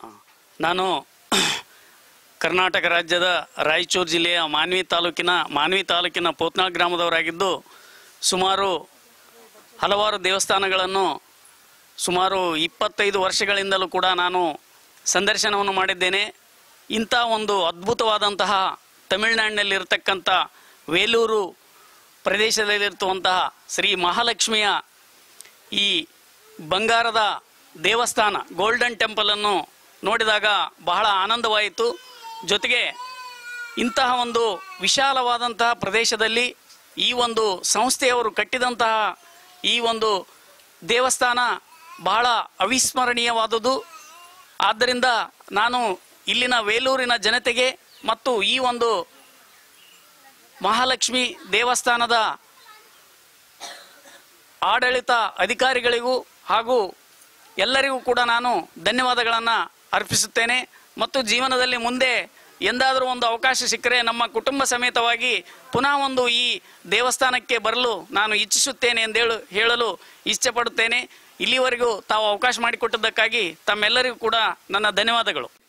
ನಾನು ಕರ್ನಾಟಕ ರಾಜ್ಯದ ರಾಯಚೂರು ಜಿಲ್ಲೆಯ ಮಾನ್ವಿ ತಾಲೂಕಿನ ಮಾನ್ವಿ ತಾಲೂಕಿನ ಪೋತ್ನಾಳ್ ಗ್ರಾಮದವರಾಗಿದ್ದು ಸುಮಾರು ಹಲವಾರು ದೇವಸ್ಥಾನಗಳನ್ನು ಸುಮಾರು ಇಪ್ಪತ್ತೈದು ವರ್ಷಗಳಿಂದಲೂ ಕೂಡ ನಾನು ಸಂದರ್ಶನವನ್ನು ಮಾಡಿದ್ದೇನೆ ಇಂಥ ಒಂದು ಅದ್ಭುತವಾದಂತಹ ತಮಿಳುನಾಡಿನಲ್ಲಿರ್ತಕ್ಕಂಥ ವೇಲೂರು ಪ್ರದೇಶದಲ್ಲಿರುವಂತಹ ಶ್ರೀ ಮಹಾಲಕ್ಷ್ಮಿಯ ಈ ಬಂಗಾರದ ದೇವಸ್ಥಾನ ಗೋಲ್ಡನ್ ಟೆಂಪಲನ್ನು ನೋಡಿದಾಗ ಬಹಳ ಆನಂದವಾಯಿತು ಜೊತೆಗೆ ಇಂತಹ ಒಂದು ವಿಶಾಲವಾದಂತಹ ಪ್ರದೇಶದಲ್ಲಿ ಈ ಒಂದು ಸಂಸ್ಥೆಯವರು ಕಟ್ಟಿದಂತಹ ಈ ಒಂದು ದೇವಸ್ಥಾನ ಬಹಳ ಅವಿಸ್ಮರಣೀಯವಾದುದು ಆದ್ದರಿಂದ ನಾನು ಇಲ್ಲಿನ ವೇಲೂರಿನ ಜನತೆಗೆ ಮತ್ತು ಈ ಒಂದು ಮಹಾಲಕ್ಷ್ಮಿ ದೇವಸ್ಥಾನದ ಆಡಳಿತ ಅಧಿಕಾರಿಗಳಿಗೂ ಹಾಗೂ ಎಲ್ಲರಿಗೂ ಕೂಡ ನಾನು ಧನ್ಯವಾದಗಳನ್ನು ಅರ್ಪಿಸುತ್ತೇನೆ ಮತ್ತು ಜೀವನದಲ್ಲಿ ಮುಂದೆ ಎಂದಾದರೂ ಒಂದು ಅವಕಾಶ ಸಿಕ್ಕರೆ ನಮ್ಮ ಕುಟುಂಬ ಸಮೇತವಾಗಿ ಪುನಃ ಒಂದು ಈ ದೇವಸ್ಥಾನಕ್ಕೆ ಬರಲು ನಾನು ಇಚ್ಛಿಸುತ್ತೇನೆ ಎಂದೇಳು ಹೇಳಲು ಇಚ್ಛೆಪಡುತ್ತೇನೆ ಇಲ್ಲಿವರೆಗೂ ತಾವು ಅವಕಾಶ ಮಾಡಿಕೊಟ್ಟದ್ದಕ್ಕಾಗಿ ತಮ್ಮೆಲ್ಲರಿಗೂ ಕೂಡ ನನ್ನ ಧನ್ಯವಾದಗಳು